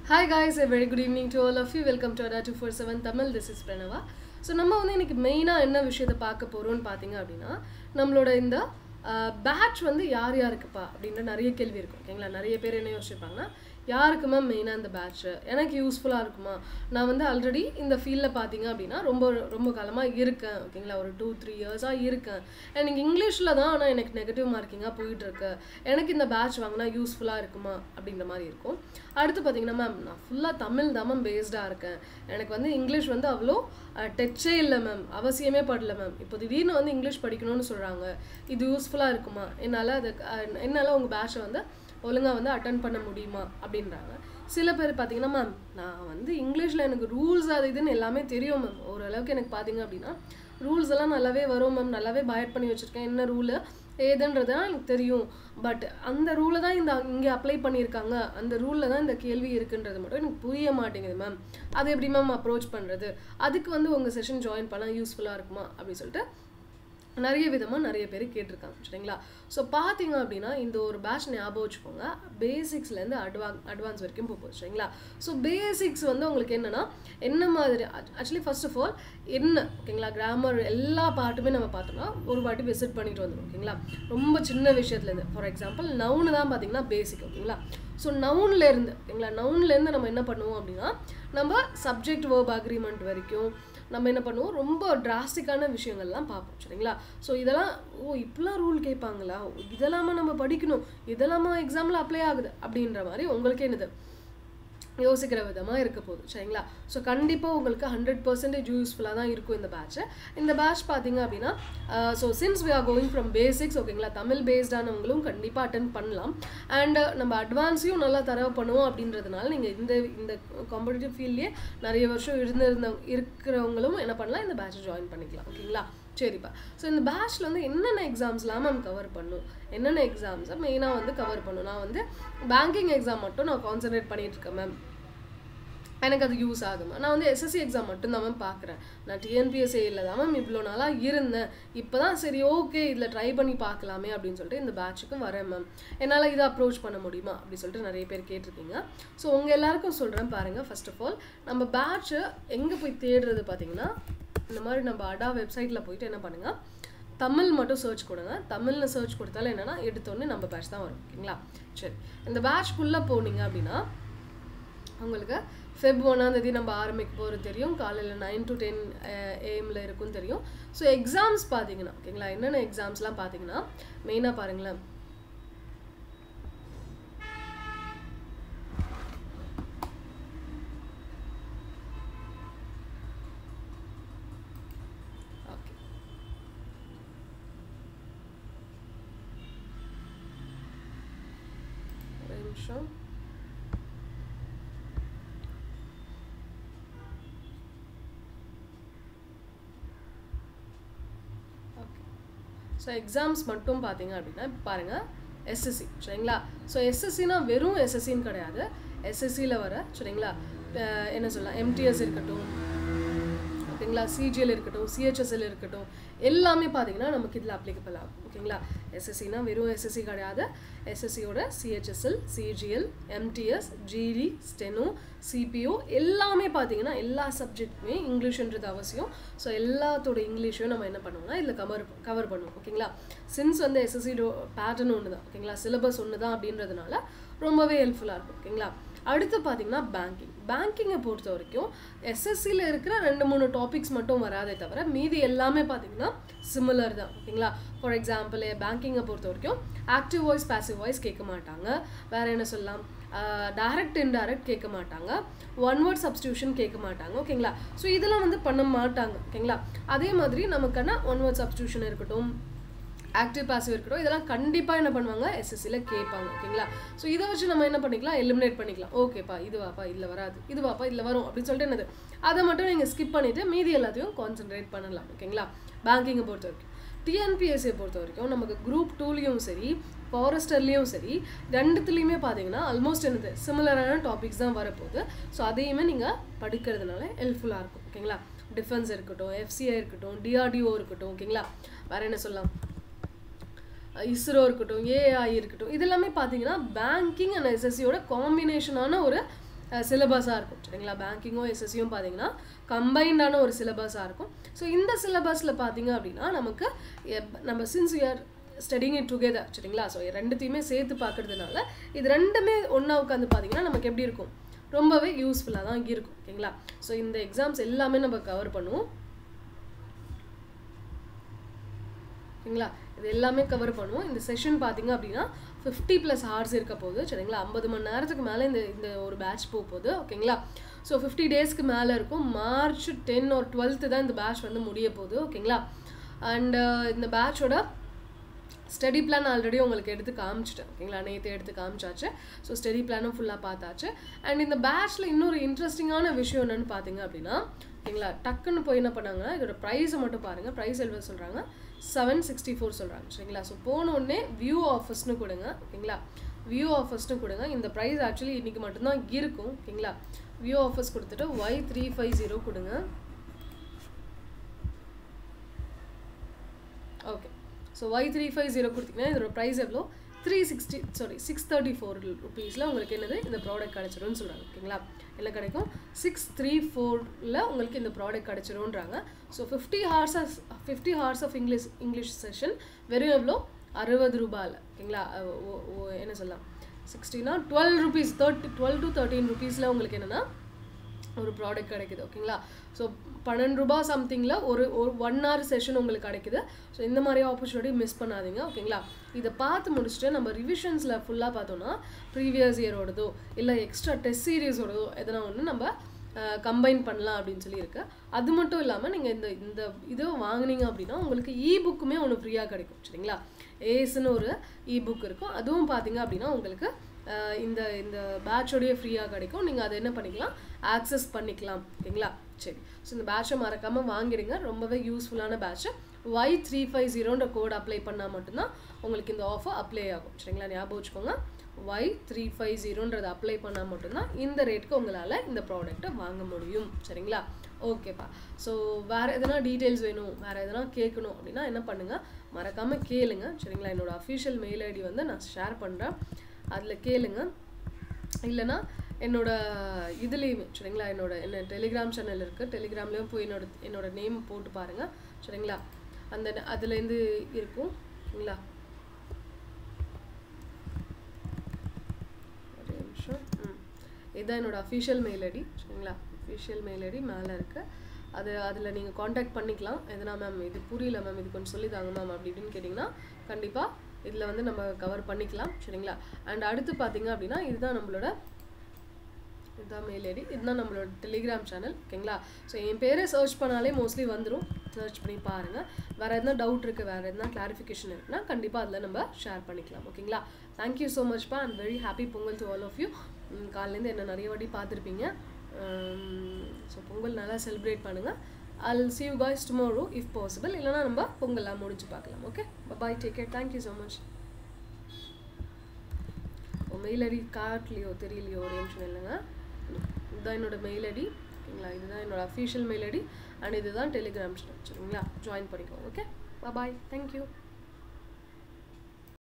hi guys a very good evening to all of you welcome to ada 247 Tamil this is Pranava so நம்ம வந்து இன்னைக்கு மெயினாக என்ன விஷயத்தை பார்க்க போகிறோம்னு பார்த்தீங்க அப்படின்னா நம்மளோட இந்த பேட்ச் வந்து யார் யாருக்குப்பா அப்படின்ற நிறைய கேள்வி இருக்கும் ஓகேங்களா நிறைய பேர் என்ன யோசிச்சிருப்பாங்கன்னா யாருக்கு மேம் மெயினாக இந்த பேட்ச்சு எனக்கு யூஸ்ஃபுல்லாக இருக்குமா நான் வந்து ஆல்ரெடி இந்த ஃபீல்டில் பார்த்தீங்க அப்படின்னா ரொம்ப ரொம்ப காலமாக இருக்கேன் ஓகேங்களா ஒரு டூ த்ரீ இயர்ஸாக இருக்கேன் எனக்கு இங்கிலீஷில் தான் ஆனால் எனக்கு நெகட்டிவ் மார்க்கிங்காக போயிட்டுருக்கு எனக்கு இந்த பேட்ச் வாங்கினா யூஸ்ஃபுல்லாக இருக்குமா அப்படின்ற மாதிரி இருக்கும் அடுத்து பார்த்தீங்கன்னா மேம் நான் ஃபுல்லாக தமிழ் தான் மேம் பேஸ்டாக இருக்கேன் எனக்கு வந்து இங்கிலீஷ் வந்து அவ்வளோ டச்சே இல்லை மேம் அவசியமே படல மேம் இப்போ திடீர்னு வந்து இங்கிலீஷ் படிக்கணும்னு சொல்கிறாங்க இது யூஸ்ஃபுல்லாக இருக்குமா என்னால் அது என்னால் உங்கள் பேட்சை வந்து ஒழுங்காக வந்து அட்டன் பண்ண முடியுமா அப்படின்றாங்க சில பேர் பார்த்தீங்கன்னா மேம் நான் வந்து இங்கிலீஷில் எனக்கு ரூல்ஸ் அது இதுன்னு எல்லாமே தெரியும் மேம் ஓரளவுக்கு எனக்கு பார்த்தீங்க அப்படின்னா ரூல்ஸ் எல்லாம் நல்லாவே வரும் மேம் நல்லாவே பயட் பண்ணி வச்சுருக்கேன் என்ன ரூலு ஏதுன்றதுலாம் எனக்கு தெரியும் பட் அந்த ரூலை தான் இந்த இங்கே அப்ளை பண்ணியிருக்காங்க அந்த ரூலில் தான் இந்த கேள்வி இருக்குன்றது மட்டும் எனக்கு புரிய மாட்டேங்குது மேம் அது எப்படி மேம் அப்ரோச் பண்ணுறது அதுக்கு வந்து உங்கள் செஷன் ஜாயின் பண்ணால் யூஸ்ஃபுல்லாக இருக்குமா அப்படின்னு சொல்லிட்டு நிறைய விதமாக நிறைய பேர் கேட்டிருக்காங்க சரிங்களா ஸோ பார்த்தீங்க அப்படின்னா இந்த ஒரு பேட்ச் ஞாபகம் வச்சுக்கோங்க பேசிக்ஸ்லேருந்து அட்வான் அட்வான்ஸ் வரைக்கும் போகும் சரிங்களா ஸோ பேசிக்ஸ் வந்து உங்களுக்கு என்னென்னா என்ன மாதிரி ஆக்சுவலி ஃபர்ஸ்ட் ஆஃப் ஆல் என்ன ஓகேங்களா கிராமர் எல்லா பாட்டுமே நம்ம பார்த்தோம்னா ஒரு வாட்டி விசிட் பண்ணிட்டு வந்துடும் ஓகேங்களா ரொம்ப சின்ன விஷயத்துலேருந்து ஃபார் எக்ஸாம்பிள் நவுனு தான் பார்த்தீங்கன்னா பேசிக் ஓகேங்களா ஸோ நவுன்லேருந்து ஓகேங்களா நவுன்லேருந்து நம்ம என்ன பண்ணுவோம் அப்படின்னா நம்ம சப்ஜெக்ட் வேர்ப் அக்ரிமெண்ட் வரைக்கும் நம்ம என்ன பண்ணுவோம் ரொம்ப டிராஸ்டிக்கான விஷயங்கள்லாம் பார்ப்போம் சரிங்களா ஸோ இதெல்லாம் ஓ இப்படிலாம் ரூல் கேட்பாங்களா இதெல்லாமா நம்ம படிக்கணும் இதெல்லாமா எக்ஸாமில் அப்ளை ஆகுது அப்படின்ற மாதிரி உங்களுக்கே என்னது யோசிக்கிற விதமாக இருக்க போகுது சரிங்களா ஸோ கண்டிப்பாக உங்களுக்கு ஹண்ட்ரட் பர்சன்டேஜ் யூஸ்ஃபுல்லாக தான் இருக்கும் இந்த பேட்ச்சு இந்த பேட்ச் பார்த்தீங்க அப்படின்னா so since we are going from basics ஓகேங்களா தமிழ் பேஸ்டானவங்களும் கண்டிப்பாக அட்டன் பண்ணலாம் அண்ட் நம்ம அட்வான்ஸையும் நல்லா தரவு பண்ணுவோம் அப்படின்றதுனால நீங்கள் இந்த இந்த காம்படிட்டிவ் ஃபீல்ட்லேயே நிறைய வருஷம் இருந்திருந்த இருக்கிறவங்களும் என்ன பண்ணலாம் இந்த பேட்சை ஜாயின் பண்ணிக்கலாம் ஓகேங்களா சரிப்பா ஸோ இந்த பேட்ச்சில் வந்து என்னென்ன எக்ஸாம்ஸ்லாம் மேம் கவர் பண்ணும் என்னென்ன எக்ஸாம்ஸை மெயினாக வந்து கவர் பண்ணும் நான் வந்து பேங்கிங் எக்ஸாம் மட்டும் நான் கான்சன்ட்ரேட் பண்ணிட்டு இருக்கேன் மேம் எனக்கு அது யூஸ் ஆகுமா நான் வந்து எஸ்எஸ்சி எக்ஸாம் மட்டும்தான் மேம் பார்க்குறேன் நான் டிஎன்பிஎஸ்சியில் தான் மேம் இவ்வளோ நாளாக இருந்தேன் இப்போ தான் சரி ஓகே இதில் ட்ரை பண்ணி பார்க்கலாமே அப்படின்னு சொல்லிட்டு இந்த பேட்சுக்கு வரேன் மேம் என்னால் இதை அப்ரோச் பண்ண முடியுமா அப்படின்னு சொல்லிட்டு நிறைய பேர் கேட்டிருக்கீங்க ஸோ உங்கள் எல்லாருக்கும் சொல்கிறேன் பாருங்கள் ஃபர்ஸ்ட் ஆஃப் ஆல் நம்ம பேட்சை எங்கே போய் தேடுறது பார்த்தீங்கன்னா இந்த மாதிரி நம்ம அடா வெப்சைட்டில் போயிட்டு என்ன பண்ணுங்கள் தமிழ் மட்டும் சர்ச் கொடுங்க தமிழில் சர்ச் கொடுத்தாலும் என்னென்னா எடுத்தோடனே நம்ம பேட்ச் தான் வரும் ஓகேங்களா சரி இந்த பேட்ச்க்குள்ளே போனீங்க அப்படின்னா உங்களுக்கு ஃபெப் ஒன்றாந்தேதி நம்ம ஆரம்பிக்க போகிறது தெரியும் காலையில் நைன் டு டென் ஏஎம்மில் இருக்கும் தெரியும் ஸோ எக்ஸாம்ஸ் பார்த்தீங்கன்னா ஓகேங்களா என்னென்ன எக்ஸாம்ஸ்லாம் பார்த்தீங்கன்னா மெயினாக பாருங்களேன் ஓகே ஒரு நிமிஷம் ஓகே ஸோ எக்ஸாம்ஸ் மட்டும் பார்த்தீங்க அப்படின்னா பாருங்கள் எஸ்எஸ்சி சரிங்களா ஸோ எஸ்எஸ்சினா வெறும் எஸ்எஸ்சின்னு கிடையாது எஸ்எஸ்சியில் வர சரிங்களா என்ன சொல்லலாம் எம்டிஎஸ் இருக்கட்டும் ஓகேங்களா சிஜிஎல் இருக்கட்டும் சிஹெச்எஸ்எல் இருக்கட்டும் எல்லாமே பார்த்தீங்கன்னா நமக்கு இதில் அப்ளிகபிள் ஆகும் ஓகேங்களா எஸ்எஸ்சினா வெறும் எஸ்எஸ்சி கிடையாது எஸ்எஸ்சியோட CHSL CGL MTS GD steno CPO எல்லாமே பார்த்தீங்கன்னா எல்லா சப்ஜெக்ட்டுமே இங்கிலீஷ்ன்றது அவசியம் ஸோ எல்லாத்தோட இங்கிலீஷையும் நம்ம என்ன பண்ணுவோம்னா இதில் கவர் கவர் பண்ணுவோம் ஓகேங்களா சின்ஸ் வந்து எஸ்எஸ்சி பேட்டர்ன் ஒன்று தான் ஓகேங்களா சிலபஸ் ஒன்று தான் அப்படின்றதுனால ரொம்பவே ஹெல்ப்ஃபுல்லாக இருக்கும் ஓகேங்களா அடுத்து பார்த்தீங்கன்னா பேங்கிங் பேங்கிங்கை பொறுத்த வரைக்கும் எஸ்எஸ்சியில் இருக்கிற ரெண்டு மூணு டாபிக்ஸ் மட்டும் வராதே தவிர மீதி எல்லாமே பார்த்தீங்கன்னா சிமிலர் தான் ஓகேங்களா ஃபார் எக்ஸாம்பிள் பேங்கிங்கை பொறுத்த வரைக்கும் ஆக்டிவ் வாய்ஸ் பேசிவ் வாய்ஸ் கேட்க மாட்டாங்க வேறு என்ன சொல்லலாம் டைரக்ட் இன்டைரக்ட் கேட்க மாட்டாங்க ஒன் வேர்ட் சப்ஸ்டியூஷன் கேட்க மாட்டாங்க ஓகேங்களா ஸோ இதெல்லாம் வந்து பண்ண மாட்டாங்க ஓகேங்களா அதே மாதிரி நமக்கான ஒன் வேர்ட் சப்ஸ்டியூஷன் இருக்கட்டும் ஆக்டிவ் பாசிவ் இருக்கட்டும் இதெல்லாம் கண்டிப்பாக என்ன பண்ணுவாங்க எஸ்எஸ்சியில் கேட்பாங்க ஓகேங்களா ஸோ இதை வச்சு நம்ம என்ன பண்ணிக்கலாம் எலிமினேட் பண்ணிக்கலாம் ஓகேப்பா இதுவாப்பா இதில் வராது இதுவாப்பா இதில் வரும் அப்படின்னு சொல்லிட்டு என்னது அதை மட்டும் நீங்கள் ஸ்கிப் பண்ணிவிட்டு மீதி எல்லாத்தையும் கான்சென்ட்ரேட் பண்ணலாம் ஓகேங்களா பேங்கிங்கை பொறுத்த வரைக்கும் டிஎன்பிஎஸ்சியை பொறுத்த வரைக்கும் நமக்கு குரூப் டூலேயும் சரி ஃபாரஸ்டர்லேயும் சரி ரெண்டுத்துலேயுமே பார்த்தீங்கன்னா ஆல்மோஸ்ட் என்னது சிமிலரான டாபிக்ஸ் தான் வரப்போகுது ஸோ அதையுமே நீங்கள் படிக்கிறதுனால ஹெல்ப்ஃபுல்லாக இருக்கும் ஓகேங்களா டிஃபென்ஸ் இருக்கட்டும் எஃப்சிஐ இருக்கட்டும் டிஆர்டிஓ இருக்கட்டும் ஓகேங்களா வேறு என்ன சொல்லலாம் இஸ்ரோ இருக்கட்டும் ஏஐ இருக்கட்டும் இது எல்லாமே பார்த்தீங்கன்னா பேங்கிங் அண்ட் எஸ்எஸ்சியோட காம்பினேஷனான ஒரு சிலபஸாக இருக்கும் சரிங்களா பேங்கிங்கும் எஸ்எஸ்சியும் பார்த்தீங்கன்னா கம்பைண்டான ஒரு சிலபஸாக இருக்கும் ஸோ இந்த சிலபஸில் பார்த்தீங்க அப்படின்னா நமக்கு எப்- நம்ம சின்சியர் ஸ்டடிங் இட் டுகெதர் சரிங்களா ஸோ ரெண்டுத்தையுமே சேர்த்து பார்க்கறதுனால இது ரெண்டுமே ஒன்றா உட்காந்து பார்த்தீங்கன்னா நமக்கு எப்படி இருக்கும் ரொம்பவே யூஸ்ஃபுல்லாக தான் இருக்கும் ஓகேங்களா ஸோ இந்த எக்ஸாம்ஸ் எல்லாமே நம்ம கவர் பண்ணுவோம் ஓகேங்களா இது எல்லாமே கவர் பண்ணுவோம் இந்த செஷன் பார்த்தீங்க அப்படின்னா ஃபிஃப்டி ப்ளஸ் ஹார்ஸ் இருக்க போகுது சரிங்களா ஐம்பது மணி நேரத்துக்கு மேலே இந்த இந்த ஒரு பேட்ச் போக போகுது ஓகேங்களா ஸோ ஃபிஃப்டி டேஸ்க்கு மேலே இருக்கும் மார்ச் டென் ஒரு டுவெல்த்து தான் இந்த பேட்ச் வந்து முடிய போகுது ஓகேங்களா அண்ட் இந்த பேட்சோட ஸ்டடி பிளான் ஆல்ரெடி உங்களுக்கு எடுத்து காமிச்சிட்டேன் ஓகேங்களா நேற்று எடுத்து காமிச்சாச்சு ஸோ ஸ்டடி பிளானும் ஃபுல்லாக பார்த்தாச்சு அண்ட் இந்த பேட்ச்சில் இன்னொரு இன்ட்ரெஸ்டிங்கான விஷயம் என்னன்னு பார்த்தீங்க அப்படின்னா ஓகேங்களா டக்குன்னு போய் என்ன பண்ணாங்கன்னா இதோட ப்ரைஸை மட்டும் பாருங்கள் ப்ரைஸ் எவ்வளோ சொல்கிறாங்க செவன் சிக்ஸ்டி ஃபோர் சொல்கிறாங்க சரிங்களா ஸோ போன உடனே வியூ ஆஃபர்ஸ்னு கொடுங்க ஓகேங்களா வியூ ஆஃபர்ஸ்னு கொடுங்க இந்த ப்ரைஸ் ஆக்சுவலி இன்றைக்கி மட்டும்தான் இருக்கும் ஓகேங்களா வியூ ஆஃபர்ஸ் கொடுத்துட்டு ஒய் த்ரீ ஃபைவ் ஜீரோ கொடுங்க okay so Y three five zero கொடுத்தீங்கன்னா இதோட ப்ரைஸ் எவ்வளோ three sixty sorry six thirty four ருபீஸில் உங்களுக்கு என்னது இந்த ப்ராடக்ட் கிடச்சிரும்னு சொல்கிறாங்க ஓகேங்களா என்ன கிடைக்கும் சிக்ஸ் த்ரீ ஃபோரில் உங்களுக்கு இந்த ப்ராடக்ட் கிடச்சிரும்ன்றாங்க so fifty hours of fifty hours of English English session வெறும் எவ்வளோ அறுபது ரூபாயில் ஓகேங்களா அஹ் ஓ- ஓ- என்ன சொல்லலாம் சிக்ஸ்டினா twelve rupees thirty twelve to thirteen ருபீஸில் உங்களுக்கு என்னென்னா ஒரு ப்ராடக்ட் கிடைக்குது ஓகேங்களா ஸோ பன்னெண்டு ரூபாய் சம்திங்கில் ஒரு ஒரு ஒன் ஹவர் செஷன் உங்களுக்கு கிடைக்குது ஸோ இந்த மாதிரி ஆப்பர்ச்சுனிட்டி மிஸ் பண்ணாதீங்க ஓகேங்களா இதை பார்த்து முடிச்சுட்டு நம்ம ரிவிஷன்ஸில் ஃபுல்லாக பார்த்தோம்னா ப்ரீவியஸ் இயரோடதோ இல்லை எக்ஸ்ட்ரா டெஸ்ட் சீரீஸோடதோ எதனா ஒன்று நம்ம கம்பைன் பண்ணலாம் அப்படின்னு சொல்லி இருக்கு அது மட்டும் இல்லாமல் நீங்கள் இந்த இந்த இது வாங்குனீங்க அப்படின்னா உங்களுக்கு இ புக்குமே ஒன்று ஃப்ரீயாக கிடைக்கும் சரிங்களா ஏஸ்னு ஒரு இ புக் இருக்கும் அதுவும் பார்த்தீங்க அப்படின்னா உங்களுக்கு அஹ், இந்த இந்த பேட்சோடய ஃப்ரீயாக கிடைக்கும் நீங்கள் அதை என்ன பண்ணிக்கலாம் ஆக்சஸ் பண்ணிக்கலாம் ஓகேங்களா சரி ஸோ இந்த பேட்சை மறக்காமல் வாங்கிடுங்க ரொம்பவே யூஸ்ஃபுல்லான பேட்ச்சு ஒய் த்ரீ ஃபைவ் ஜீரோன்ற கோட் அப்ளை பண்ணால் மட்டும்தான் உங்களுக்கு இந்த ஆஃபர் அப்ளை ஆகும் சரிங்களா ஞாபகம் வச்சுக்கோங்க ஒய் த்ரீ ஃபைவ் ஜீரோன்றதை அப்ளை பண்ணால் மட்டும்தான் இந்த ரேட்டுக்கு உங்களால் இந்த ப்ராடக்ட்டை வாங்க முடியும் சரிங்களா ஓகேப்பா ஸோ வேறு எதனா டீட்டெயில்ஸ் வேணும் வேறு எதனா கேட்கணும் அப்படின்னா என்ன பண்ணுங்கள் மறக்காமல் கேளுங்க சரிங்களா என்னோட அஃபிஷியல் மெயில் ஐடி வந்து நான் ஷேர் பண்ணுறேன் அதில் கேளுங்க இல்லைன்னா என்னோட இதுலேயுமே சரிங்களா என்னோட என்ன டெலிகிராம் சேனல் இருக்குது டெலிகிராம்லேயும் போய் என்னோட என்னோட நேம் போட்டு பாருங்கள் சரிங்களா அந்த ந- அதுலேருந்து இருக்கும் சரிங்களா ஒரு நிமிஷம் ம் இதுதான் என்னோட அஃபிஷியல் மெயில் ஐடி சரிங்களா அஃபிஷியல் மெயில் ஐடி மேலே இருக்குது அது அதில் நீங்கள் காண்டாக்ட் பண்ணிக்கலாம் எதனா மேம் இது புரியல மேம் இது கொஞ்சம் சொல்லி தாங்க மேம் அப்படி இப்படின்னு கேட்டிங்கன்னா கண்டிப்பாக இதில் வந்து நம்ம கவர் பண்ணிக்கலாம் சரிங்களா அண்ட் அடுத்து பார்த்தீங்க அப்படின்னா இதுதான் நம்மளோட இதுதான் மெயில் ஐடி இதுதான் நம்மளோட டெலிகிராம் சேனல் ஓகேங்களா ஸோ என் பேரை சர்ச் பண்ணாலே மோஸ்ட்லி வந்துடும் சர்ச் பண்ணி பாருங்கள் வேறு எதனா டவுட் இருக்குது வேறு எதனா கிளாரிஃபிகேஷன் இருக்குன்னா கண்டிப்பாக அதில் நம்ம ஷேர் பண்ணிக்கலாம் ஓகேங்களா தேங்க்யூ ஸோ மச்ப்பா and very happy Pongal to all of you காலையிலேருந்து என்ன நிறைய வாட்டி பார்த்துருப்பீங்க ஸோ பொங்கல் நல்லா செலிப்ரேட் பண்ணுங்கள் I'll see you guys tomorrow if possible இல்லைனா நம்ம பொங்கல்லாம் முடிஞ்சு பார்க்கலாம் okay bye take care thank you so much mail ID காட்டலையோ தெரியலையோ ஒரு நிமிஷம் இல்லைங்க இதுதான் என்னோட மெயில் ஐடி ஓகேங்களா இதுதான் என்னோட அஃபிஷியல் மெயில் ஐடி அண்ட் இதுதான் டெலிகிராம் சேனல் சரிங்களா ஜாயின் பண்ணிக்கோங்க ஓகே பாய் தேங்க்யூ